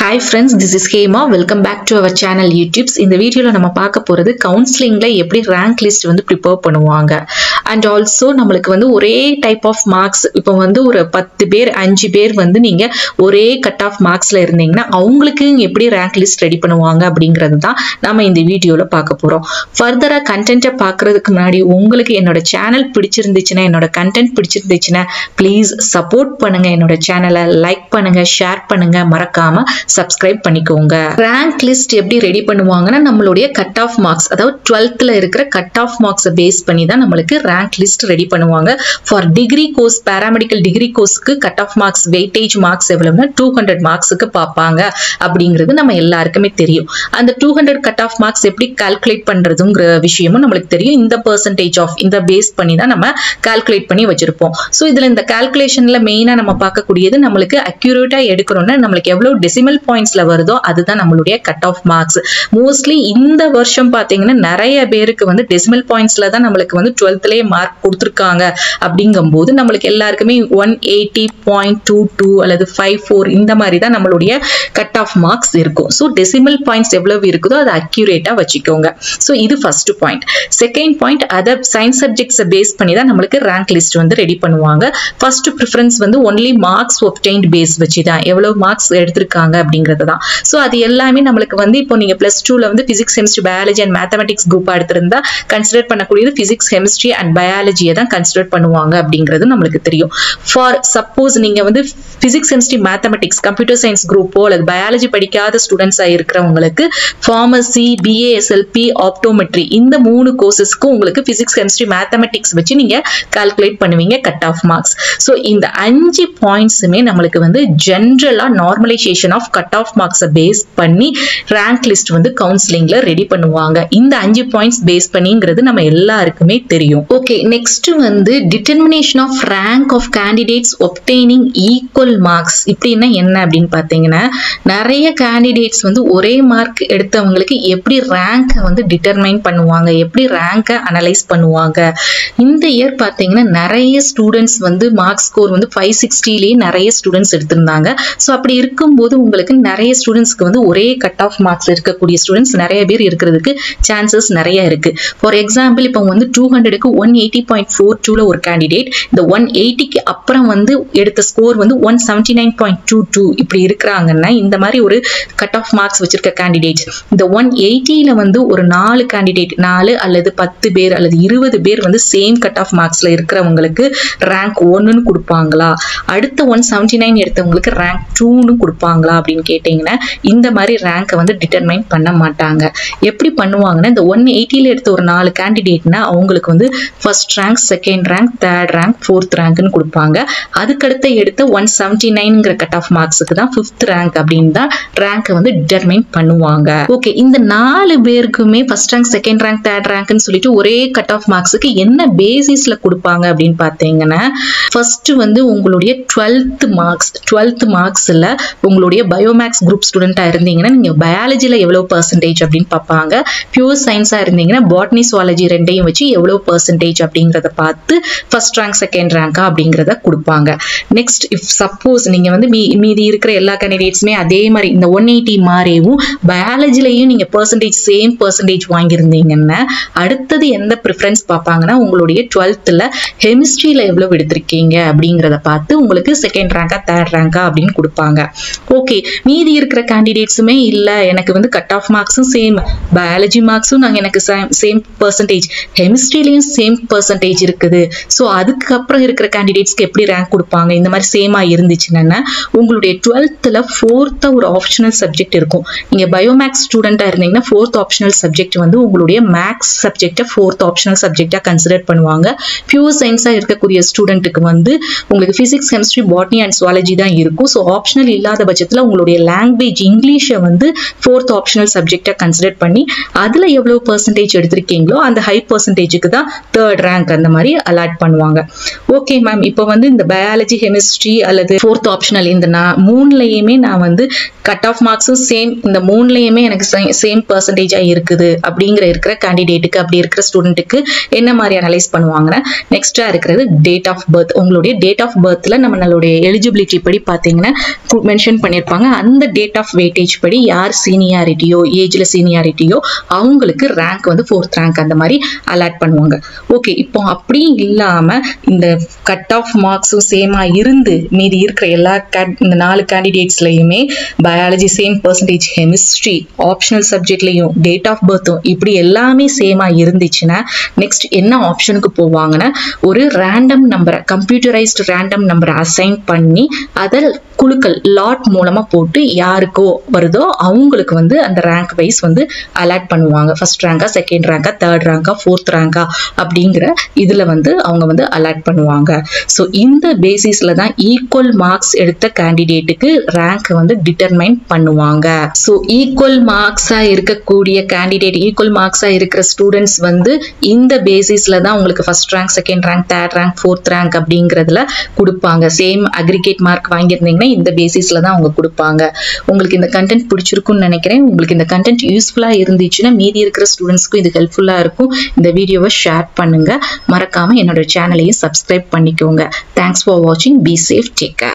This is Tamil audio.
hi friends this is Hema welcome back to our channel YouTubes இந்த வீடியோவில் நம்ம பார்க்க போகிறது கவுன்சிலிங்கில் எப்படி ரேங்க் லிஸ்ட் வந்து ப்ரிப்பேர் பண்ணுவாங்க அண்ட் ஆல்சோ நம்மளுக்கு வந்து ஒரே டைப் ஆஃப் மார்க்ஸ் இப்போ வந்து ஒரு பத்து பேர் அஞ்சு பேர் வந்து நீங்கள் ஒரே கட் ஆஃப் மார்க்ஸில் இருந்தீங்கன்னா அவங்களுக்கு எப்படி ரேங்க் லிஸ்ட் ரெடி பண்ணுவாங்க அப்படிங்கிறது தான் நம்ம இந்த வீடியோவில் பார்க்க போகிறோம் ஃபர்தராக கண்டென்ட்டை பார்க்குறதுக்கு முன்னாடி உங்களுக்கு என்னோட சேனல் பிடிச்சிருந்துச்சுன்னா என்னோட கண்டென்ட் பிடிச்சிருந்துச்சுன்னா ப்ளீஸ் சப்போர்ட் பண்ணுங்க என்னோட சேனலை லைக் பண்ணுங்க ஷேர் பண்ணுங்க மறக்காம சப்ஸ்கிரைப் பண்ணிக்கோங்க ரேங்க் லிஸ்ட் எப்படி ரெடி பண்ணுவாங்கன்னா நம்மளுடைய கட் ஆஃப் மார்க்ஸ் அதாவது டுவெல்த்தில் இருக்கிற கட் ஆஃப் மார்க்ஸை பேஸ் பண்ணி தான் நம்மளுக்கு ரேங்க் லிஸ்ட் ரெடி பண்ணுவாங்க for degree course paramedical degree கோர்ஸ்க்கு cut off marks weightage marks எவ்வளவுனா டூ ஹண்ட்ரட் மார்க்ஸுக்கு பார்ப்பாங்க அப்படிங்கிறது நம்ம எல்லாருக்குமே தெரியும் அந்த two hundred cut off marks எப்படி கால்குலேட் பண்றதுங்கிற விஷயமும் நம்மளுக்கு தெரியும் இந்த பர்சன்டேஜ் ஆஃப் இந்த பேஸ் பண்ணி தான் நம்ம கால்குலேட் பண்ணி வச்சிருப்போம் ஸோ இதுல இந்த கால்குலேஷன்ல மெயினா நம்ம பார்க்கக்கூடியது நம்மளுக்கு அக்யூரேட்டா எடுக்கணும்னா நம்மளுக்கு எவ்வளவு டெசிமல் பாயிண்ட்ஸ்ல வருதோ அதுதான் நம்மளுடைய கட் ஆஃப் மார்க்ஸ் மோஸ்ட்லி இந்த வருஷம் பாத்தீங்கன்னா நிறைய பேருக்கு வந்து டெசிமல் பாயிண்ட்ஸ்ல தான் நம்மளுக்கு வந்து டுவெல்த்லயே மார்க் கொடுத்துருக்காங்க அப்படிங்கும்போது நம்மளுக்கு எல்லாருக்குமே one eighty point two two அல்லது ஃபைவ் ஃபோர் இந்த மாதிரி தான் நம்மளுடைய கட் ஆஃப் மார்க்ஸ் இருக்கும் ஸோ டெசிமல் பாயிண்ட்ஸ் எவ்வளவு இருக்குதோ அதை அக்யூரேட்டா வச்சுக்கோங்க ஸோ இது first point second point other science சப்ஜெக்ட்ஸை பேஸ் பண்ணி தான் நம்மளுக்கு ரேங்க் லிஸ்ட் வந்து ரெடி பண்ணுவாங்க ஃபர்ஸ்ட் ப்ரிஃபரன்ஸ் வந்து ஒன்லி மார்க்ஸ் ஒப்டைன்ட் பேஸ் வச்சு தான் எவ்வளவு மார்க்ஸ் எடுத்திருக்காங்க அப்படிங்கிறது தான் ஸோ அது எல்லாமே நம்மளுக்கு வந்து இப்போ நீங்க பிளஸ் டூல வந்து physics chemistry biology and mathematics group எடுத்திருந்தா கன்சிடர் பண்ணக்கூடியது பிசிக்ஸ் கெமிஸ்ட்ரி அண்ட் பயாலஜியை தான் கன்சிடர் பண்ணுவாங்க அப்படிங்கிறது நம்மளுக்கு தெரியும் ஃபார் சப்போஸ் நீங்க வந்து physics chemistry mathematics computer science குரூப்போ அல்லது பயாலஜி படிக்காத ஸ்டூடெண்ட்ஸா இருக்கிறவங்களுக்கு ஃபார்மசி பிஏஎஸ்எல்பி ஆப்டோமெட்ரி இந்த மூணு கோர்சஸ்க்கும் உங்களுக்கு பிசிக்ஸ் கெமிஸ்ட்ரி மேத்தமெட்டிக்ஸ் வச்சு நீங்க கால்குலேட் பண்ணுவீங்க கட் ஆஃப் மார்க்ஸ் ஸோ இந்த அஞ்சு பாயிண்ட்ஸுமே நம்மளுக்கு வந்து ஜென்ரலா நார்மலைசேஷன் ஆஃப் கட் ஆஃப் மார்க்ஸை பேஸ் பண்ணி ரேங்க் லிஸ்ட் வந்து கவுன்சிலிங்ல ரெடி பண்ணுவாங்க இந்த அஞ்சு பாயிண்ட்ஸ் பேஸ் பண்ணிங்கிறது நம்ம எல்லாருக்குமே தெரியும் ஓகே நெக்ஸ்ட் வந்து determination of rank of candidates obtaining equal marks இப்படின்னா என்ன அப்படின்னு பார்த்தீங்கன்னா நிறைய கேண்டிடேட்ஸ் வந்து ஒரே மார்க் எடுத்தவங்களுக்கு எப்படி ரேங்கை வந்து டிட்டர்மைன் பண்ணுவாங்க எப்படி ரேங்கை அனலைஸ் பண்ணுவாங்க இந்த இயர் பார்த்தீங்கன்னா நிறைய ஸ்டூடெண்ட்ஸ் வந்து மார்க் ஸ்கோர் வந்து ஃபைவ் சிக்ஸ்டிலேயே நிறைய ஸ்டூடெண்ட்ஸ் எடுத்திருந்தாங்க ஸோ அப்படி இருக்கும்போது உங்களுக்கு நிறைய ஸ்டூடெண்ட்ஸ்க்கு வந்து ஒரே கட் ஆஃப் மார்க்ஸ் இருக்கக்கூடிய ஸ்டூடெண்ட்ஸ் நிறைய பேர் இருக்கிறதுக்கு சான்சஸ் நிறைய இருக்கு ஃபார் எக்ஸாம்பிள் இப்போ வந்து டூ ஹண்ட்ரடுக்கு ஒன் எயிட்டி பாயிண்ட் ஃபோர் டூல ஒரு கேண்டிடேட் இந்த ஒன் எயிட்டிக்கு அப்புறம் வந்து எடுத்த ஸ்கோர் வந்து one seventy nine point two two இப்படி இருக்கிறாங்கன்னா இந்த மாதிரி ஒரு கட் ஆஃப் மார்க்ஸ் வச்சிருக்க கேண்டிடேட்ஸ் இந்த ஒன் எயிட்டியில வந்து ஒரு நாலு கேண்டிடேட் நாலு அல்லது பத்து பேர் அல்லது இருபது பேர் வந்து சேம் கட் ஆஃப் மார்க்ஸ்ல இருக்கிறவங்களுக்கு ரேங்க் ஒன்னுன்னு கொடுப்பாங்களா அடுத்த ஒன் செவன்டி நைன் எடுத்தவங்களுக்கு ரேங்க் டூன்னு கொடுப்பாங்களா அப்படின்னு கேட்டிங்கன்னா இந்த மாதிரி ரேங்கை வந்து டிட்டர்மைன் பண்ண மாட்டாங்க எப்படி பண்ணுவாங்கன்னா இந்த ஒன் எயிட்டியில் எடுத்த ஒரு நாலு கேண்டிடேட்னா அவங்களுக்கு வந்து first rank second rank third rank fourth ரேங்க்னு கொடுப்பாங்க அதுக்கடுத்து எடுத்த ஒன் செவன்டி நைன்ங்கிற கட் ஆஃப் மார்க்ஸுக்கு தான் ஃபிஃப்த் ரேங்க் அப்படின்னு தான் ரேங்கை வந்து டிட்டர்மைன் பண்ணுவாங்க ஓகே இந்த நாலு பேருக்குமே first rank second rank third ரேங்க்னு சொல்லிட்டு ஒரே கட் ஆஃப் மார்க்ஸுக்கு என்ன பேசிஸ்ல கொடுப்பாங்க அப்படின்னு பார்த்தீங்கன்னா ஃபர்ஸ்ட் வந்து உங்களுடைய டுவெல்த் மார்க்ஸ் டுவெல்த் மார்க்ஸில் உங்களுடைய பயோமேக்ஸ் குரூப் ஸ்டூடெண்ட்டாக இருந்தீங்கன்னா நீங்கள் பயாலஜியில் எவ்வளோ பர்சன்டேஜ் அப்படின்னு பார்ப்பாங்க பியூர் சயின்ஸாக இருந்தீங்கன்னா பாட்னி சுவாலஜி ரெண்டையும் வச்சு எவ்வளோ பர்சன்டேஜ் அப்படிங்கிறத பார்த்து ஃபர்ஸ்ட் ரேங்க் செகண்ட் ரேங்கா அப்படிங்கிறத கொடுப்பாங்க நெக்ஸ்ட் இஃப் சப்போஸ் நீங்கள் வந்து மீ மீதி இருக்கிற எல்லா கேண்டிடேட்ஸுமே அதே மாதிரி இந்த ஒன் எயிட்டி மாதிரியும் பயாலஜிலையும் நீங்கள் பர்சன்டேஜ் சேம் பர்சன்டேஜ் வாங்கியிருந்தீங்கன்னா அடுத்தது எந்த ப்ரிஃபரன்ஸ் பார்ப்பாங்கன்னா உங்களுடைய டுவெல்த்தில் கெமிஸ்ட்ரியில் எவ்வளோ எடுத்திருக்கீங்க அப்படிங்கிறத பார்த்து உங்களுக்கு செகண்ட் ரேங்கா தேர்ட் ரேங்கா அப்படின்னு கொடுப்பாங்க ஓகே மீதி இருக்கிற கேண்டிடேட்ஸுமே இல்லை எனக்கு வந்து கட் ஆஃப் மார்க்ஸும் சேம் பயாலஜி மார்க்ஸும் நாங்கள் எனக்கு சேம் பர்சன்டேஜ் கெமிஸ்ட்ரிலையும் சேம் பர்சன்டேஜ் இருக்குது ஸோ அதுக்கப்புறம் இருக்கிற கேண்டிடேட்ஸ்க்கு எப்படி ரேங்க் கொடுப்பாங்க இந்த மாதிரி சேமாக இருந்துச்சுன்னா உங்களுடைய டுவெல்த்தில் ஃபோர்த்தாக ஒரு ஆப்ஷனல் சப்ஜெக்ட் இருக்கும் நீங்கள் பயோமேக்ஸ் ஸ்டூடெண்ட்டாக இருந்தீங்கன்னா ஃபோர்த் ஆப்ஷனல் சப்ஜெக்ட் வந்து உங்களுடைய மேக்ஸ் சப்ஜெக்டை ஃபோர்த் ஆப்ஷனல் சப்ஜெக்டாக கன்சிடர் பண்ணுவாங்க பியூர் சயின்ஸாக இருக்கக்கூடிய ஸ்டூடெண்ட்டுக்கு வந்து உங்களுக்கு physics chemistry botany and zoology தான் இருக்கும் ஸோ ஆப்ஷனல் இல்லாத பட்சத்தில் உங்களுடைய லாங்குவேஜ் இங்கிலீஷை வந்து ஃபோர்த் ஆப்ஷனல் சப்ஜெக்டாக கன்சிடர் பண்ணி அதில் எவ்வளோ பர்சன்டேஜ் எடுத்திருக்கீங்களோ அந்த ஹை பர்சன்டேஜுக்கு தான் தேர்ட் ரேங்க் அந்த மாதிரி அலாட் பண்ணுவாங்க ஓகே மேம் இப்போ வந்து இந்த பயாலஜி கெமிஸ்ட்ரி அல்லது ஃபோர்த் ஆப்ஷனல் இந்த நான் மூணுலையுமே நான் வந்து கட் ஆஃப் மார்க்ஸும் சேம் இந்த மூணுலையுமே எனக்கு சேம் பர்சன்டேஜாக இருக்குது அப்படிங்கிற இருக்கிற கேண்டிடேட்டுக்கு அப்படி இருக்கிற ஸ்டூடெண்ட்டுக்கு என்ன மாதிரி அனலைஸ் பண்ணுவாங்கன்னா நெக்ஸ்ட்டாக இருக்கிறது டேட் ஆஃப் பர்த் உங்களுடைய டேட் ஆஃப் பர்த்தில் நம்மளுடைய எலிஜிபிலிட்டி படி பார்த்தீங்கன்னா மென்ஷன் பண்ணியிருப்பாங்க அந்த டேட் ஆஃப் வெயிட்டேஜ் படி யார் சீனியாரிட்டியோ ஏஜ்ல சீனியாரிட்டியோ அவங்களுக்கு ரேங்க் வந்து ஃபோர்த் ரேங்க் அந்த மாதிரி அலாட் பண்ணுவாங்க ஓகே இப்போ அப்படியும் இல்லாம இந்த கட் ஆஃப் மார்க்ஸும் சேமா இருந்து மீதி இருக்கிற எல்லா cad- இந்த நாலு கேண்டிடேட்ஸ்லையுமே biology same percentage chemistry optional சப்ஜெக்ட்லையும் டேட் ஆஃப் பர்த்தும் இப்படி எல்லாமே சேமா இருந்துச்சுன்னா நெக்ஸ்ட் என்ன ஆப்ஷனுக்கு போவாங்கன்னா ஒரு ரேண்டம் நம்பரை கம்ப்யூட்டரைஸ்டு ரேண்டம் நம்பரை அசைன் பண்ணி அதை குழுக்கள் லாட் மூலமா போட்டு யாருக்கோ வருதோ அவங்களுக்கு வந்து அந்த ரேங்க் வைஸ் வந்து அலாட் பண்ணுவாங்க ஃபர்ஸ்ட் ரேங்கா செகண்ட் ரேங்கா தேர்ட் ரேங்கா ஃபோர்த் ரேங்கா அப்படிங்கிற இதுல வந்து அவங்க வந்து அலாட் பண்ணுவாங்க ஸோ இந்த பேசிஸ்ல தான் ஈக்குவல் மார்க்ஸ் எடுத்த கேண்டிடேட்டுக்கு ரேங்க் வந்து டிட்டர்மைன் பண்ணுவாங்க ஸோ ஈக்குவல் மார்க்ஸா இருக்கக்கூடிய கேண்டிடேட் ஈக்குவல் மார்க்ஸா இருக்கிற ஸ்டூடெண்ட்ஸ் வந்து இந்த பேசிஸ்ல தான் உங்களுக்கு first rank second rank third rank fourth rank அப்படிங்கிறதுல கொடுப்பாங்க சேம் அக்ரிகேட் மார்க் வாங்கியிருந்தீங்கன்னா இந்த பேசிஸ்ல தான் அவங்க கொடுப்பாங்க உங்களுக்கு இந்த கண்டென்ட் பிடிச்சிருக்கும்னு நினைக்கிறேன் உங்களுக்கு இந்த கண்டென்ட் யூஸ்ஃபுல்லா இருந்துச்சுன்னா மீதி இருக்கிற ஸ்டூடெண்ட்ஸ்க்கும் இது ஹெல்ப்ஃபுல்லா இருக்கும் இந்த வீடியோவை ஷேர் பண்ணுங்க மறக்காம என்னோட சேனலையும் சப்ஸ்கிரைப் பண்ணிக்கோங்க தேங்க்ஸ் ஃபார் வாட்சிங் பி சேஃப் டேக் கேர்